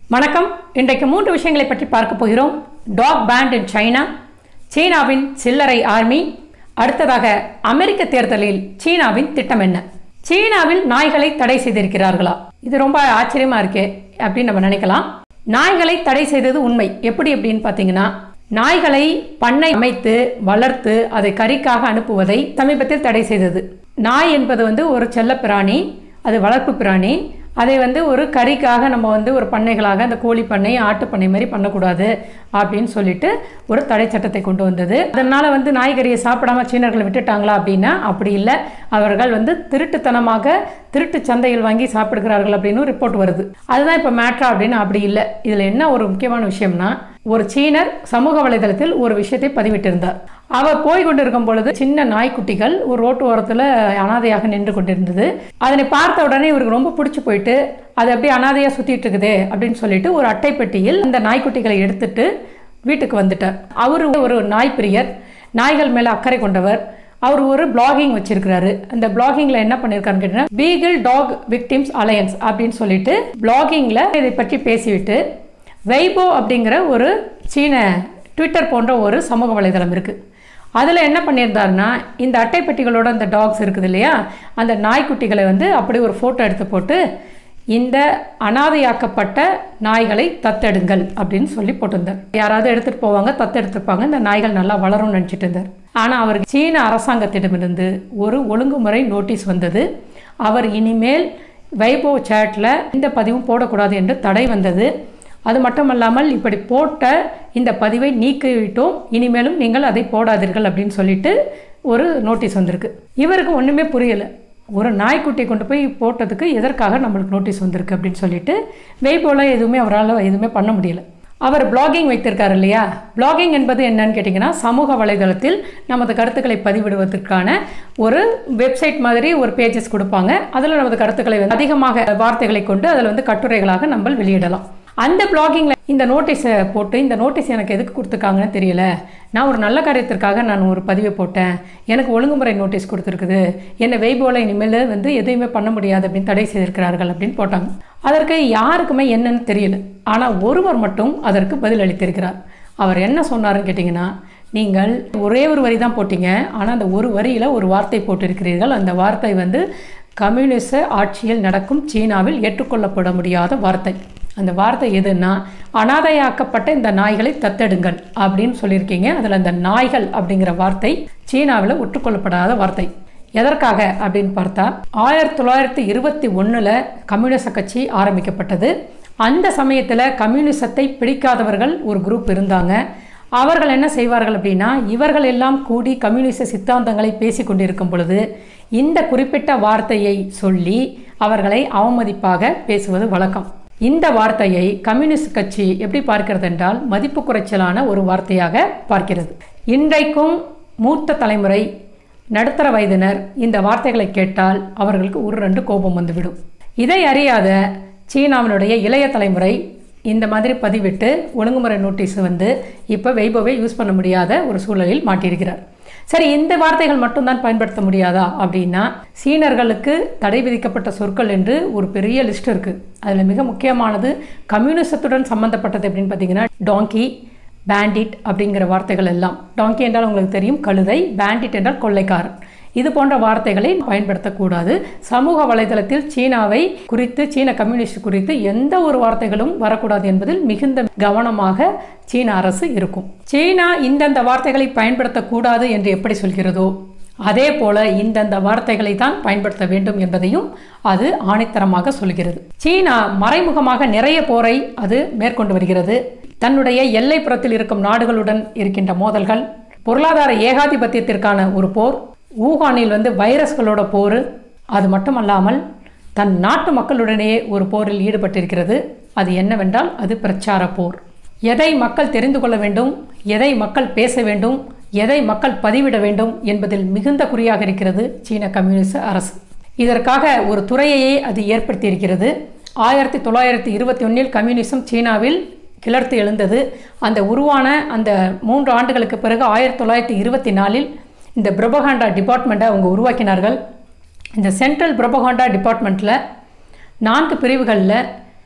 வணக்கம் இன்றைக்கு மூன்று விஷயங்களை பற்றி பார்க்க போகிறோம் டாக் பேண்ட் இன் சைனா சீனாவின் சில்லறை ஆர்மி அடுத்ததாக அமெரிக்க தேர்தலில் சீனாவின் திட்டம் என்ன சீனாவில் நாய்களை தடை செய்திருக்கிறார்களா இது ரொம்ப ஆச்சரியமா இருக்கே அப்படின்னு நம்ம நினைக்கலாம் நாய்களை தடை செய்தது உண்மை எப்படி அப்படின்னு பார்த்தீங்கன்னா நாய்களை பண்ணை அமைத்து வளர்த்து அதை கறிக்காக அனுப்புவதை சமீபத்தில் தடை செய்தது நாய் என்பது வந்து ஒரு செல்லப் பிராணி அது வளர்ப்பு பிராணி அதை வந்து ஒரு கறிக்காக நம்ம வந்து ஒரு பண்ணைகளாக அந்த கோழி பண்ணை ஆட்டு பண்ணை மாதிரி பண்ணக்கூடாது அப்படின்னு சொல்லிட்டு ஒரு தடை சட்டத்தை கொண்டு வந்தது அதனால வந்து நாய்கறியை சாப்பிடாம சீனர்களை விட்டுட்டாங்களா அப்படின்னா அப்படி இல்லை அவர்கள் வந்து திருட்டுத்தனமாக திருட்டு சந்தையில் வாங்கி சாப்பிடுகிறார்கள் அப்படின்னு ரிப்போர்ட் வருது அதுதான் இப்போ மேட்ரா அப்படின்னு அப்படி இல்லை இதில் என்ன ஒரு முக்கியமான விஷயம்னா ஒரு சீனர் சமூக வலைதளத்தில் ஒரு விஷயத்தை பதிவிட்டிருந்தார் அவர் போய் கொண்டிருக்கும் பொழுது சின்ன நாய்க்குட்டிகள் ஒரு ரோட்டு ஓரத்தில் அனாதையாக நின்று கொண்டிருந்தது அதனை பார்த்த உடனே இவருக்கு ரொம்ப பிடிச்சி போயிட்டு அது அப்படியே அனாதையாக சுற்றிட்டு இருக்குதே அப்படின்னு சொல்லிட்டு ஒரு அட்டை பெட்டியில் அந்த நாய்க்குட்டிகளை எடுத்துட்டு வீட்டுக்கு வந்துட்டார் அவர் ஒரு நாய் பிரியர் நாய்கள் மேலே அக்கறை கொண்டவர் அவர் ஒரு பிளாகிங் வச்சிருக்கிறாரு அந்த பிளாகிங்ல என்ன பண்ணிருக்காருன்னு கேட்டீங்கன்னா பீகிள் டாக் விக்டிம்ஸ் அலையன்ஸ் அப்படின்னு சொல்லிட்டு பிளாகிங்ல இதை பற்றி பேசிவிட்டு வைபோ அப்படிங்கிற ஒரு சீன ட்விட்டர் போன்ற ஒரு சமூக வலைதளம் இருக்குது அதில் என்ன பண்ணியிருந்தாருன்னா இந்த அட்டை பெட்டிகளோட அந்த டாக்ஸ் இருக்குது இல்லையா அந்த நாய்க்குட்டிகளை வந்து அப்படி ஒரு ஃபோட்டோ எடுத்து போட்டு இந்த அனாதையாக்கப்பட்ட நாய்களை தத்தெடுங்கள் அப்படின்னு சொல்லி போட்டிருந்தார் யாராவது எடுத்துகிட்டு போவாங்க தத்தெடுத்துருப்பாங்க இந்த நாய்கள் நல்லா வளரும்னு நினச்சிட்டு இருந்தார் ஆனால் அவருக்கு சீன அரசாங்கத்திடமிருந்து ஒரு ஒழுங்குமுறை நோட்டீஸ் வந்தது அவர் இனிமேல் வைபோ சேட்டில் இந்த பதிவும் போடக்கூடாது என்று தடை வந்தது அது மட்டுமல்லாமல் இப்படி போட்ட இந்த பதிவை நீக்கிவிட்டோம் இனிமேலும் நீங்கள் அதை போடாதீர்கள் அப்படின்னு சொல்லிட்டு ஒரு நோட்டீஸ் வந்திருக்கு இவருக்கு ஒன்றுமே புரியலை ஒரு நாய்க்குட்டியை கொண்டு போய் போட்டதுக்கு எதற்காக நம்மளுக்கு நோட்டீஸ் வந்திருக்கு அப்படின்னு சொல்லிட்டு வெய்போல எதுவுமே அவரால் எதுவுமே பண்ண முடியல அவர் பிளாகிங் வைத்திருக்காரு இல்லையா பிளாகிங் என்பது என்னன்னு கேட்டிங்கன்னா சமூக வலைதளத்தில் நமது கருத்துக்களை பதிவிடுவதற்கான ஒரு வெப்சைட் மாதிரி ஒரு பேஜஸ் கொடுப்பாங்க அதில் நமது கருத்துக்களை வந்து அதிகமாக வார்த்தைகளை கொண்டு அதில் வந்து கட்டுரைகளாக நம்ம வெளியிடலாம் அந்த பிளாகிங்கில் இந்த நோட்டீஸை போட்டு இந்த நோட்டீஸ் எனக்கு எதுக்கு கொடுத்துருக்காங்கன்னு தெரியல நான் ஒரு நல்ல காரியத்திற்காக நான் ஒரு பதிவை போட்டேன் எனக்கு ஒழுங்குமுறை நோட்டீஸ் கொடுத்துருக்குது என்னை வெய்போல இனிமேல் வந்து எதுவுமே பண்ண முடியாது அப்படின்னு தடை செய்திருக்கிறார்கள் அப்படின்னு போட்டாங்க அதற்கு யாருக்குமே என்னன்னு தெரியல ஆனால் ஒருவர் மட்டும் அதற்கு பதில் அளித்திருக்கிறார் அவர் என்ன சொன்னாருன்னு கேட்டிங்கன்னா நீங்கள் ஒரே ஒரு வரி தான் போட்டீங்க ஆனால் அந்த ஒரு வரியில் ஒரு வார்த்தை போட்டிருக்கிறீர்கள் அந்த வார்த்தை வந்து கம்யூனிச ஆட்சியில் நடக்கும் சீனாவில் ஏற்றுக்கொள்ளப்பட முடியாத வார்த்தை அந்த வார்த்தை எதுன்னா அனாதையாக்கப்பட்ட இந்த நாய்களை தத்தெடுங்கள் அப்படின்னு சொல்லியிருக்கீங்க அதில் அந்த நாய்கள் அப்படிங்கிற வார்த்தை சீனாவில் ஒற்றுக்கொள்ளப்படாத வார்த்தை எதற்காக அப்படின்னு பார்த்தா ஆயிரத்தி தொள்ளாயிரத்தி இருபத்தி ஒன்றில் கம்யூனிச கட்சி ஆரம்பிக்கப்பட்டது அந்த சமயத்தில் கம்யூனிசத்தை பிடிக்காதவர்கள் ஒரு குரூப் இருந்தாங்க அவர்கள் என்ன செய்வார்கள் அப்படின்னா இவர்கள் எல்லாம் கூடி கம்யூனிச சித்தாந்தங்களை பேசி கொண்டிருக்கும் பொழுது இந்த குறிப்பிட்ட வார்த்தையை சொல்லி அவர்களை அவமதிப்பாக பேசுவது வழக்கம் இந்த வார்த்தையை கம்யூனிஸ்ட் கட்சி எப்படி பார்க்கிறது என்றால் மதிப்பு குறைச்சலான ஒரு வார்த்தையாக பார்க்கிறது இன்றைக்கும் மூத்த தலைமுறை நடுத்தர வயதினர் இந்த வார்த்தைகளை கேட்டால் அவர்களுக்கு ஒரு ரெண்டு கோபம் வந்துவிடும் இதை அறியாத சீனாவினுடைய இளைய தலைமுறை இந்த மாதிரி பதிவிட்டு ஒழுங்குமுறை நோட்டீஸ் வந்து இப்போ வைபவை யூஸ் பண்ண முடியாத ஒரு சூழலில் மாட்டியிருக்கிறார் சரி இந்த வார்த்தைகள் மட்டும்தான் பயன்படுத்த முடியாதா அப்படின்னா சீனர்களுக்கு தடை விதிக்கப்பட்ட சொற்கள் என்று ஒரு பெரிய லிஸ்ட் இருக்குது அதில் மிக முக்கியமானது கம்யூனிசத்துடன் சம்மந்தப்பட்டது அப்படின்னு பார்த்தீங்கன்னா டாங்கி பேண்டிட் அப்படிங்கிற வார்த்தைகள் எல்லாம் டாங்கி என்றால் உங்களுக்கு தெரியும் கழுதை பேண்டிட் என்றால் கொள்ளைக்காரன் இது போன்ற வார்த்தைகளை பயன்படுத்தக்கூடாது சமூக வலைதளத்தில் சீனாவை குறித்து சீன கம்யூனிஸ்ட் குறித்து எந்த ஒரு வார்த்தைகளும் வரக்கூடாது என்பதில் மிகுந்த கவனமாக சீன அரசு இருக்கும் சீனா இந்தந்த வார்த்தைகளை பயன்படுத்தக்கூடாது என்று எப்படி சொல்கிறதோ அதே போல இந்தந்த வார்த்தைகளை தான் பயன்படுத்த வேண்டும் என்பதையும் அது ஆணித்தரமாக சொல்கிறது சீனா மறைமுகமாக நிறைய போரை அது மேற்கொண்டு வருகிறது தன்னுடைய எல்லைப்புறத்தில் இருக்கும் நாடுகளுடன் இருக்கின்ற மோதல்கள் பொருளாதார ஏகாதிபத்தியத்திற்கான ஒரு போர் ஊகானில் வந்து வைரஸ்களோட போர் அது மட்டுமல்லாமல் தன் நாட்டு மக்களுடனே ஒரு போரில் ஈடுபட்டிருக்கிறது அது என்னவென்றால் அது பிரச்சார போர் எதை மக்கள் தெரிந்து கொள்ள வேண்டும் எதை மக்கள் பேச வேண்டும் எதை மக்கள் பதிவிட வேண்டும் என்பதில் மிகுந்த குறியாக இருக்கிறது சீன கம்யூனிச அரசு இதற்காக ஒரு துறையையே அது ஏற்படுத்தி இருக்கிறது ஆயிரத்தி தொள்ளாயிரத்தி இருபத்தி ஒன்றில் கம்யூனிசம் சீனாவில் கிளர்த்து எழுந்தது அந்த உருவான அந்த மூன்று ஆண்டுகளுக்கு பிறகு ஆயிரத்தி தொள்ளாயிரத்தி இருபத்தி நாலில் இந்த பிரபகாண்டா டிபார்ட்மெண்ட்டை அவங்க உருவாக்கினார்கள் இந்த சென்ட்ரல் பிரபகாண்டா டிபார்ட்மெண்ட்டில் நான்கு பிரிவுகளில்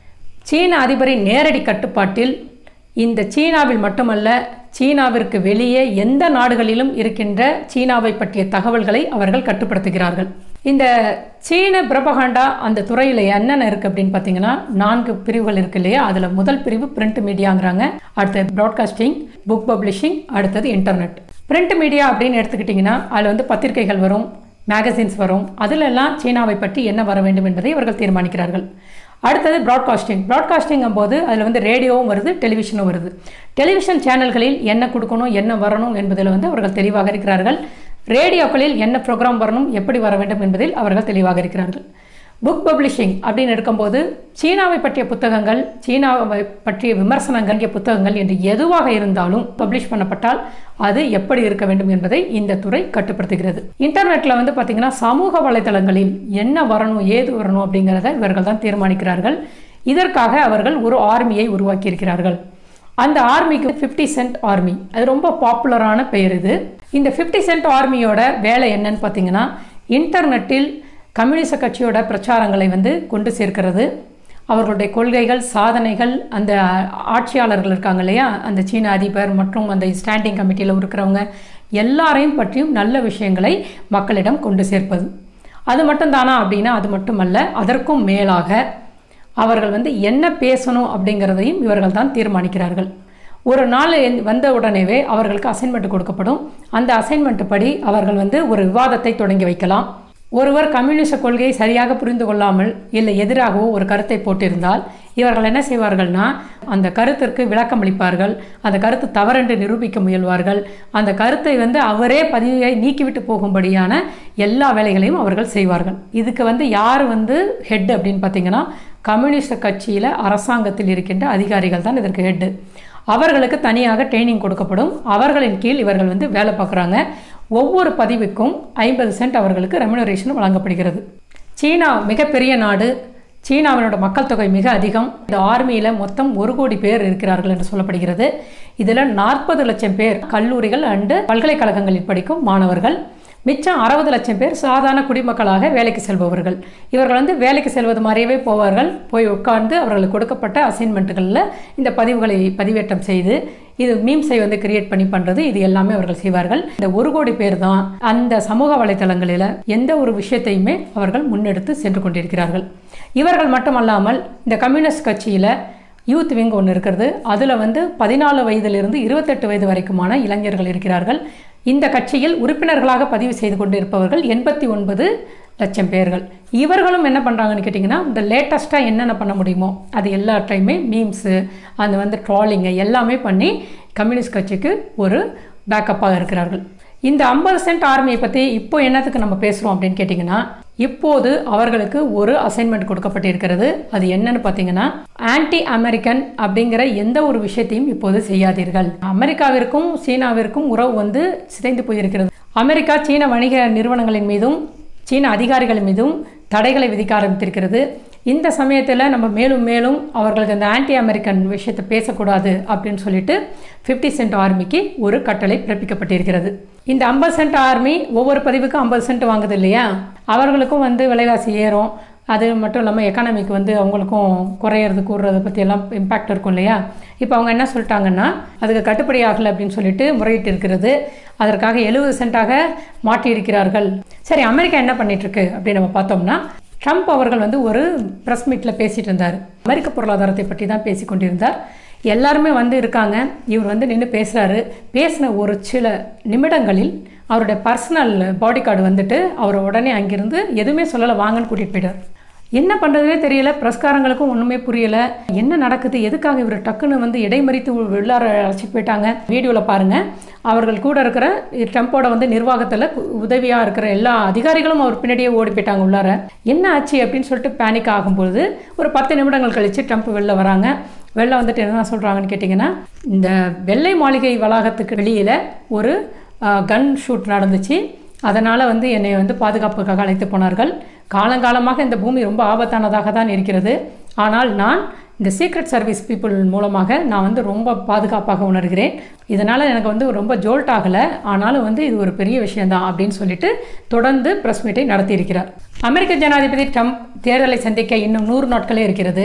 சீன அதிபரின் நேரடி கட்டுப்பாட்டில் இந்த சீனாவில் மட்டுமல்ல சீனாவிற்கு வெளியே எந்த நாடுகளிலும் இருக்கின்ற சீனாவை பற்றிய தகவல்களை அவர்கள் கட்டுப்படுத்துகிறார்கள் இந்த சீன பிரபகாண்டா அந்த துறையில் என்னென்ன இருக்குது அப்படின்னு பார்த்தீங்கன்னா நான்கு பிரிவுகள் இருக்கு இல்லையா அதில் முதல் பிரிவு பிரிண்ட் மீடியாங்கிறாங்க அடுத்தது ப்ராட்காஸ்டிங் புக் பப்ளிஷிங் அடுத்தது இன்டர்நெட் பிரிண்ட் மீடியா அப்படின்னு எடுத்துக்கிட்டிங்கன்னா அதில் வந்து பத்திரிகைகள் வரும் மேகசின்ஸ் வரும் அதிலெல்லாம் சீனாவை பற்றி என்ன வர வேண்டும் என்பதை இவர்கள் தீர்மானிக்கிறார்கள் அடுத்தது ப்ராட்காஸ்டிங் ப்ராட்காஸ்டிங்கும் போது அதில் வந்து ரேடியோவும் வருது டெலிவிஷனும் வருது டெலிவிஷன் சேனல்களில் என்ன கொடுக்கணும் என்ன வரணும் என்பதில் வந்து அவர்கள் தெளிவாக இருக்கிறார்கள் ரேடியோக்களில் என்ன ப்ரோக்ராம் வரணும் எப்படி வர வேண்டும் என்பதில் அவர்கள் தெளிவாக இருக்கிறார்கள் புக் பப்ளிஷிங் அப்படின்னு எடுக்கும்போது சீனாவை பற்றிய புத்தகங்கள் சீனாவை பற்றிய விமர்சனங்கள் புத்தகங்கள் என்று எதுவாக இருந்தாலும் பப்ளிஷ் பண்ணப்பட்டால் அது எப்படி இருக்க வேண்டும் என்பதை இந்த துறை கட்டுப்படுத்துகிறது இன்டர்நெட்டில் வந்து பார்த்திங்கன்னா சமூக வலைதளங்களில் என்ன வரணும் ஏது வரணும் அப்படிங்கிறத இவர்கள் தான் தீர்மானிக்கிறார்கள் இதற்காக அவர்கள் ஒரு ஆர்மியை உருவாக்கியிருக்கிறார்கள் அந்த ஆர்மிக்கு ஃபிஃப்டி சென்ட் ஆர்மி அது ரொம்ப பாப்புலரான பெயர் இது இந்த ஃபிஃப்டி சென்ட் ஆர்மியோட வேலை என்னன்னு பார்த்தீங்கன்னா இன்டர்நெட்டில் கம்யூனிச கட்சியோட பிரச்சாரங்களை வந்து கொண்டு சேர்க்கிறது அவர்களுடைய கொள்கைகள் சாதனைகள் அந்த ஆட்சியாளர்கள் இருக்காங்க இல்லையா அந்த சீன அதிபர் மற்றும் அந்த ஸ்டாண்டிங் கமிட்டியில் இருக்கிறவங்க எல்லாரையும் பற்றியும் நல்ல விஷயங்களை மக்களிடம் கொண்டு சேர்ப்பது அது மட்டும் தானா அப்படின்னா அது மட்டுமல்ல அதற்கும் மேலாக அவர்கள் வந்து என்ன பேசணும் அப்படிங்கிறதையும் இவர்கள் தான் தீர்மானிக்கிறார்கள் ஒரு நாள் வந்த உடனேவே அவர்களுக்கு அசைன்மெண்ட் கொடுக்கப்படும் அந்த அசைன்மெண்ட் படி அவர்கள் வந்து ஒரு விவாதத்தை தொடங்கி வைக்கலாம் ஒருவர் கம்யூனிச கொள்கையை சரியாக புரிந்து கொள்ளாமல் இல்லை எதிராகவோ ஒரு கருத்தை போட்டிருந்தால் இவர்கள் என்ன செய்வார்கள்னா அந்த கருத்திற்கு விளக்கம் அளிப்பார்கள் அந்த கருத்து தவறென்று நிரூபிக்க முயல்வார்கள் அந்த கருத்தை வந்து அவரே பதிவை நீக்கிவிட்டு போகும்படியான எல்லா வேலைகளையும் அவர்கள் செய்வார்கள் இதுக்கு வந்து யார் வந்து ஹெட் அப்படின்னு பார்த்தீங்கன்னா கம்யூனிஸ்ட் கட்சியில் அரசாங்கத்தில் இருக்கின்ற அதிகாரிகள் தான் இதற்கு ஹெட்டு அவர்களுக்கு தனியாக ட்ரைனிங் கொடுக்கப்படும் அவர்களின் கீழ் இவர்கள் வந்து வேலை பார்க்குறாங்க ஒவ்வொரு பதிவுக்கும் ஐம்பது சென்ட் அவர்களுக்கு ரெமுனரேஷன் வழங்கப்படுகிறது சீனா மிகப்பெரிய நாடு சீனாவினோட மக்கள் தொகை மிக அதிகம் இந்த ஆர்மியில் மொத்தம் ஒரு கோடி பேர் இருக்கிறார்கள் என்று சொல்லப்படுகிறது இதில் நாற்பது லட்சம் பேர் கல்லூரிகள் அண்டு பல்கலைக்கழகங்களில் படிக்கும் மாணவர்கள் மிச்சம் அறுபது லட்சம் பேர் சாதாரண குடிமக்களாக வேலைக்கு செல்பவர்கள் இவர்கள் வந்து வேலைக்கு செல்வது மாதிரியவே போவார்கள் போய் உட்கார்ந்து அவர்களுக்கு கொடுக்கப்பட்ட அசைன்மெண்ட்டுகளில் இந்த பதிவுகளை பதிவேற்றம் செய்து இது மீம்ஸை வந்து கிரியேட் பண்ணி பண்ணுறது இது எல்லாமே அவர்கள் செய்வார்கள் இந்த ஒரு கோடி பேர் தான் அந்த சமூக வலைத்தளங்களில் எந்த ஒரு விஷயத்தையுமே அவர்கள் முன்னெடுத்து சென்று கொண்டிருக்கிறார்கள் இவர்கள் மட்டுமல்லாமல் இந்த கம்யூனிஸ்ட் கட்சியில் யூத் விங் ஒன்று இருக்கிறது அதில் வந்து பதினாலு வயதிலிருந்து இருபத்தெட்டு வயது வரைக்குமான இளைஞர்கள் இருக்கிறார்கள் இந்த கட்சியில் உறுப்பினர்களாக பதிவு செய்து கொண்டு இருப்பவர்கள் எண்பத்தி ஒன்பது லட்சம் பேர்கள் இவர்களும் என்ன பண்ணுறாங்கன்னு கேட்டிங்கன்னா இந்த லேட்டஸ்ட்டாக என்னென்ன பண்ண முடியுமோ அது எல்லாத்தையுமே மீம்ஸு அந்த வந்து ட்ராலிங்கு எல்லாமே பண்ணி கம்யூனிஸ்ட் கட்சிக்கு ஒரு பேக்கப்பாக இருக்கிறார்கள் இந்த ஐம்பது சென்ட் ஆர்மியை பற்றி இப்போ என்னத்துக்கு நம்ம பேசுகிறோம் அப்படின்னு கேட்டிங்கன்னா இப்போது அவர்களுக்கு ஒரு அசைன்மெண்ட் கொடுக்கப்பட்டிருக்கிறது அது என்னன்னு பார்த்தீங்கன்னா ஆன்டி அமெரிக்கன் அப்படிங்கிற எந்த ஒரு விஷயத்தையும் இப்போது செய்யாதீர்கள் அமெரிக்காவிற்கும் சீனாவிற்கும் உறவு வந்து சிதைந்து போயிருக்கிறது அமெரிக்கா சீன வணிக நிறுவனங்களின் மீதும் சீன அதிகாரிகள் மீதும் தடைகளை விதிக்க ஆரம்பித்திருக்கிறது இந்த சமயத்தில் நம்ம மேலும் மேலும் அவர்களுக்கு இந்த ஆன்டி அமெரிக்கன் விஷயத்தை பேசக்கூடாது அப்படின்னு சொல்லிட்டு ஃபிஃப்டி சென்ட் ஆர்மிக்கு ஒரு கட்டளை பிறப்பிக்கப்பட்டிருக்கிறது இந்த ஐம்பது சென்ட் ஆர்மி ஒவ்வொரு பதிவுக்கும் ஐம்பது சென்ட் வாங்குது இல்லையா அவர்களுக்கும் வந்து விலைவாசி ஏறும் அது மட்டும் இல்லாமல் எக்கானமிக்கு வந்து அவங்களுக்கும் குறையிறது கூடுறதை பற்றி எல்லாம் இம்பேக்ட் இருக்கும் இல்லையா இப்போ அவங்க என்ன சொல்லிட்டாங்கன்னா அதுக்கு கட்டுப்படி ஆகலை அப்படின்னு சொல்லிட்டு முறையிட்டு இருக்கிறது அதற்காக எழுபது சென்ட்டாக மாட்டியிருக்கிறார்கள் சரி அமெரிக்கா என்ன பண்ணிட்டு இருக்கு அப்படின்னு நம்ம பார்த்தோம்னா ட்ரம்ப் அவர்கள் வந்து ஒரு ப்ரெஸ் மீட்டில் பேசிட்டு இருந்தார் அமெரிக்க பொருளாதாரத்தை பற்றி தான் பேசி கொண்டிருந்தார் எல்லாருமே வந்து இருக்காங்க இவர் வந்து நின்று பேசுகிறாரு பேசின ஒரு சில நிமிடங்களில் அவருடைய பர்சனல் பாடி கார்டு வந்துட்டு அவர் உடனே அங்கிருந்து எதுவுமே சொல்லலை வாங்கன்னு கூட்டிகிட்டு போயிட்டார் என்ன பண்ணுறதுனே தெரியல பிரஸ்காரங்களுக்கும் ஒன்றுமே புரியல என்ன நடக்குது எதுக்காக இவர் டக்குன்னு வந்து இடைமறித்து உள்ளார அழைச்சிட்டு போயிட்டாங்க வீடியோவில் பாருங்கள் அவர்கள் கூட இருக்கிற ட்ரம்ப்போட வந்து நிர்வாகத்தில் உதவியாக இருக்கிற எல்லா அதிகாரிகளும் அவர் பின்னாடியே ஓடி போயிட்டாங்க உள்ளார என்ன ஆச்சு அப்படின்னு சொல்லிட்டு பேனிக் ஆகும்பொழுது ஒரு பத்து நிமிடங்கள் கழித்து ட்ரம்ப் வெளில வராங்க வெளில வந்துட்டு என்ன சொல்கிறாங்கன்னு கேட்டிங்கன்னா இந்த வெள்ளை மாளிகை வளாகத்துக்கு வெளியில் ஒரு கன் ஷூட் நடந்துச்சு அதனால் வந்து என்னை வந்து பாதுகாப்புக்காக அழைத்து போனார்கள் காலங்காலமாக இந்த பூமி ரொம்ப ஆபத்தானதாக தான் இருக்கிறது ஆனால் நான் இந்த சீக்ரெட் சர்வீஸ் பீப்புள் மூலமாக நான் வந்து ரொம்ப பாதுகாப்பாக உணர்கிறேன் இதனால் எனக்கு வந்து ரொம்ப ஜோல்ட் ஆகலை ஆனாலும் வந்து இது ஒரு பெரிய விஷயம்தான் அப்படின்னு சொல்லிட்டு தொடர்ந்து ப்ரெஸ் மீட்டை நடத்தியிருக்கிறார் அமெரிக்க ஜனாதிபதி ட்ரம்ப் தேர்தலை சந்திக்க இன்னும் நூறு நாட்களே இருக்கிறது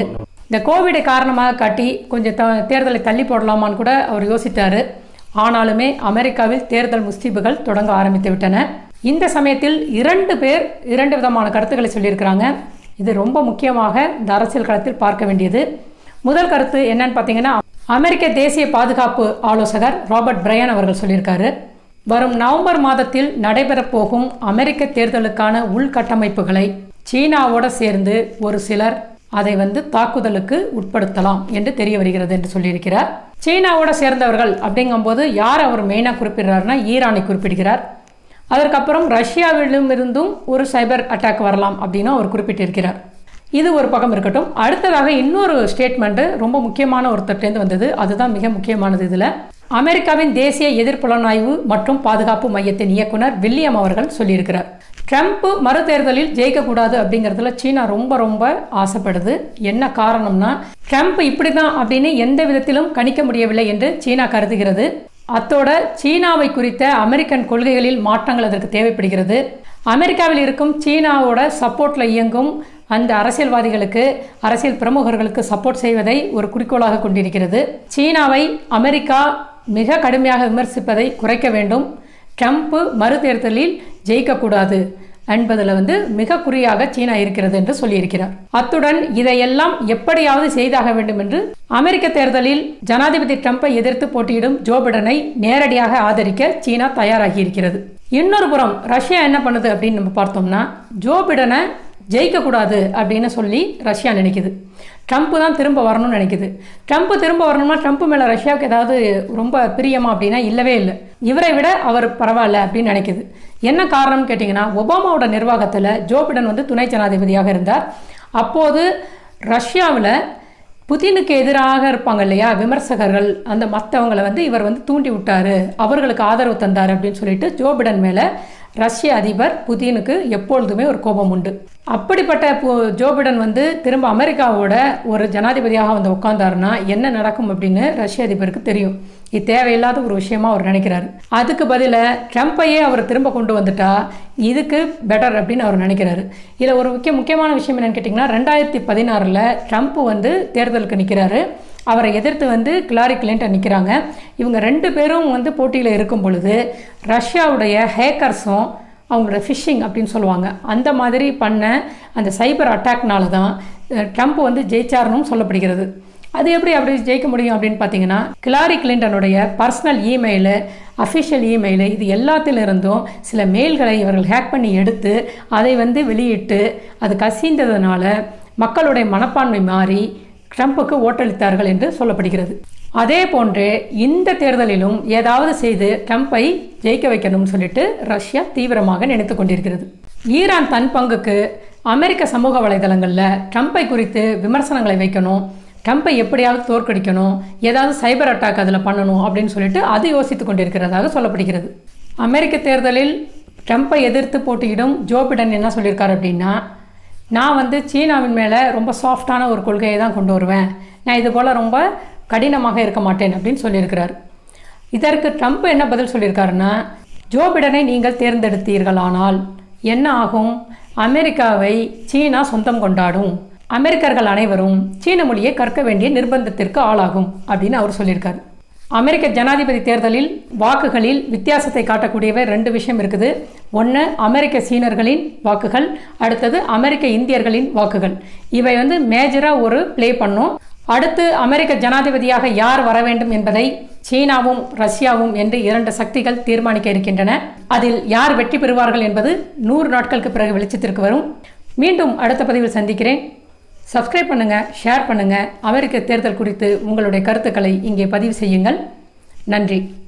இந்த கோவிடை காரணமாக காட்டி கொஞ்சம் த தேர்தலை தள்ளி போடலாமான்னு கூட அவர் யோசித்தார் ஆனாலுமே அமெரிக்காவில் தேர்தல் முஸ்தீபுகள் தொடங்க ஆரம்பித்து விட்டன இந்த சமயத்தில் இரண்டு பேர் இரண்டு விதமான கருத்துக்களை சொல்லியிருக்கிறாங்க இது ரொம்ப முக்கியமாக இந்த அரசியல் களத்தில் பார்க்க வேண்டியது முதல் கருத்து என்னன்னு பார்த்தீங்கன்னா அமெரிக்க தேசிய பாதுகாப்பு ஆலோசகர் ராபர்ட் பிரையன் அவர்கள் சொல்லியிருக்காரு வரும் நவம்பர் மாதத்தில் நடைபெறப் போகும் அமெரிக்க தேர்தலுக்கான உள்கட்டமைப்புகளை சீனாவோட சேர்ந்து ஒரு சிலர் அதை வந்து தாக்குதலுக்கு உட்படுத்தலாம் என்று தெரிய வருகிறது என்று சொல்லியிருக்கிறார் சீனாவோட சேர்ந்தவர்கள் அப்படிங்கும்போது யார் அவர் மெயினாக குறிப்பிடுறாருன்னா ஈரானை குறிப்பிடுகிறார் அதற்கப்புறம் ரஷ்யாவிலும் இருந்தும் ஒரு சைபர் அட்டாக் வரலாம் அப்படின்னு அவர் குறிப்பிட்டிருக்கிறார் இது ஒரு பக்கம் இருக்கட்டும் அடுத்ததாக இன்னொரு ஸ்டேட்மெண்ட்டு ரொம்ப முக்கியமான ஒருத்தர்ட்டேருந்து வந்தது அதுதான் மிக முக்கியமானது இதில் அமெரிக்காவின் தேசிய எதிர்ப்புலனாய்வு மற்றும் பாதுகாப்பு மையத்தின் இயக்குனர் வில்லியம் அவர்கள் சொல்லியிருக்கிறார் ட்ரம்ப் மறுதேர்தலில் ஜெயிக்கக்கூடாது அப்படிங்கிறதுல சீனா ரொம்ப ரொம்ப ஆசைப்படுது என்ன காரணம்னா ட்ரம்ப் இப்படி தான் அப்படின்னு எந்த விதத்திலும் கணிக்க முடியவில்லை என்று சீனா கருதுகிறது அத்தோட சீனாவை குறித்த அமெரிக்கன் கொள்கைகளில் மாற்றங்கள் அதற்கு தேவைப்படுகிறது அமெரிக்காவில் இருக்கும் சீனாவோட சப்போர்ட்டில் இயங்கும் அந்த அரசியல்வாதிகளுக்கு அரசியல் பிரமுகர்களுக்கு சப்போர்ட் செய்வதை ஒரு குறிக்கோளாக கொண்டிருக்கிறது சீனாவை அமெரிக்கா மிக கடுமையாக விமர்சிப்பதை குறைக்க வேண்டும் ட்ரம்ப் மறுதேர்தலில் ஜெயிக்கக்கூடாது என்பதில் வந்து மிக குறியாக சீனா இருக்கிறது என்று சொல்லியிருக்கிறார் அத்துடன் இதையெல்லாம் எப்படியாவது செய்தாக வேண்டும் என்று அமெரிக்க தேர்தலில் ஜனாதிபதி ட்ரம்பை எதிர்த்து போட்டியிடும் ஜோ பிடனை நேரடியாக ஆதரிக்க சீனா தயாராகி இருக்கிறது இன்னொரு புறம் ரஷ்யா என்ன பண்ணுது அப்படின்னு நம்ம பார்த்தோம்னா ஜோ பிடனை ஜெயிக்கக்கூடாது அப்படின்னு சொல்லி ரஷ்யா நினைக்குது ட்ரம்ப் தான் திரும்ப வரணும்னு நினைக்குது ட்ரம்ப் திரும்ப வரணும்னா ட்ரம்ப் மேலே ரஷ்யாவுக்கு ஏதாவது ரொம்ப பிரியமா அப்படின்னா இல்லவே இல்லை இவரை விட அவர் பரவாயில்ல அப்படின்னு நினைக்குது என்ன காரணம்னு கேட்டிங்கன்னா ஒபாமாவோட நிர்வாகத்தில் ஜோ பிடன் வந்து துணை ஜனாதிபதியாக இருந்தார் அப்போது ரஷ்யாவில் புதினுக்கு எதிராக இருப்பாங்க இல்லையா விமர்சகர்கள் அந்த மற்றவங்களை வந்து இவர் வந்து தூண்டி விட்டாரு அவர்களுக்கு ஆதரவு தந்தார் அப்படின்னு சொல்லிட்டு ஜோ பிடன் மேலே ரஷ்ய அதிபர் புதினுக்கு எப்பொழுதுமே ஒரு கோபம் உண்டு அப்படிப்பட்ட பு- ஜோ பிடன் வந்து திரும்ப அமெரிக்காவோட ஒரு ஜனாதிபதியாக வந்து உட்கார்ந்தாருன்னா என்ன நடக்கும் அப்படின்னு ரஷ்ய அதிபருக்கு தெரியும் இது தேவையில்லாத ஒரு விஷயமா அவர் நினைக்கிறாரு அதுக்கு பதிலாக ட்ரம்ப்பையே அவர் திரும்ப கொண்டு வந்துட்டா இதுக்கு பெட்டர் அப்படின்னு அவர் நினைக்கிறாரு இதில் ஒரு முக்கிய முக்கியமான விஷயம் என்னன்னு கேட்டிங்கன்னா ரெண்டாயிரத்தி பதினாறில் ட்ரம்ப் வந்து தேர்தலுக்கு நிற்கிறாரு அவரை எதிர்த்து வந்து கிளாரி கிளின்டன் நிற்கிறாங்க இவங்க ரெண்டு பேரும் வந்து போட்டியில் இருக்கும் பொழுது ரஷ்யாவுடைய ஹேக்கர்ஸும் அவங்களோட ஃபிஷிங் அப்படின்னு சொல்லுவாங்க அந்த மாதிரி பண்ண அந்த சைபர் அட்டாக்னால தான் அஹ், ட்ரம்ப் வந்து ஜெயிச்சாருன்னு சொல்லப்படுகிறது அது எப்படி அப்படி ஜெயிக்க முடியும் அப்படின்னு பார்த்தீங்கன்னா கிளாரி கிளின்டனுடைய பர்சனல் இமெயிலு அஃபிஷியல் இமெயிலு இது எல்லாத்திலிருந்தும் சில மெயில்களை இவர்கள் ஹேக் பண்ணி எடுத்து அதை வந்து வெளியிட்டு அது கசிந்ததுனால மக்களுடைய மனப்பான்மை மாறி ட்ரம்ப்புக்கு ஓட்டளித்தார்கள் என்று சொல்லப்படுகிறது அதே போன்று இந்த தேர்தலிலும் ஏதாவது செய்து ட்ரம்ப்பை ஜெயிக்க வைக்கணும்னு சொல்லிட்டு ரஷ்யா தீவிரமாக நினைத்து கொண்டிருக்கிறது ஈரான் தன் பங்குக்கு அமெரிக்க சமூக வலைதளங்களில் ட்ரம்ப்பை குறித்து விமர்சனங்களை வைக்கணும் ட்ரம்ப்பை எப்படியாவது தோற்கடிக்கணும் ஏதாவது சைபர் அட்டாக் அதில் பண்ணணும் அப்படின்னு சொல்லிட்டு அது யோசித்து கொண்டிருக்கிறதாக சொல்லப்படுகிறது அமெரிக்க தேர்தலில் ட்ரம்ப்பை எதிர்த்து போட்டியிடும் ஜோ பிடன் என்ன சொல்லியிருக்காரு அப்படின்னா நான் வந்து சீனாவின் மேலே ரொம்ப சாஃப்டான ஒரு கொள்கையை தான் கொண்டு வருவேன் நான் இது போல் ரொம்ப கடினமாக இருக்க மாட்டேன் அப்படின்னு சொல்லியிருக்கிறார் இதற்கு ட்ரம்ப் என்ன பதில் சொல்லியிருக்காருன்னா ஜோ பிடனை நீங்கள் தேர்ந்தெடுத்தீர்களானால் என்ன ஆகும் அமெரிக்காவை சீனா சொந்தம் கொண்டாடும் அமெரிக்கர்கள் அனைவரும் சீன மொழியை கற்க வேண்டிய நிர்பந்தத்திற்கு ஆளாகும் அப்படின்னு அவர் சொல்லியிருக்காரு அமெரிக்க ஜனாதிபதி தேர்தலில் வாக்குகளில் வித்தியாசத்தை காட்டக்கூடியவை ரெண்டு விஷயம் இருக்குது ஒன்று அமெரிக்க சீனர்களின் வாக்குகள் அடுத்தது அமெரிக்க இந்தியர்களின் வாக்குகள் இவை வந்து மேஜராக ஒரு ப்ளே பண்ணும் அடுத்து அமெரிக்க ஜனாதிபதியாக யார் வர வேண்டும் என்பதை சீனாவும் ரஷ்யாவும் என்று இரண்டு சக்திகள் தீர்மானிக்க இருக்கின்றன அதில் யார் வெற்றி பெறுவார்கள் என்பது நூறு நாட்களுக்கு பிறகு வெளிச்சத்திற்கு வரும் மீண்டும் அடுத்த பதிவில் சந்திக்கிறேன் சப்ஸ்கிரைப் பண்ணுங்க ஷேர் பண்ணுங்க அமெரிக்க தேர்தல் குறித்து உங்களுடைய கருத்துக்களை இங்கே பதிவு செய்யுங்கள் நன்றி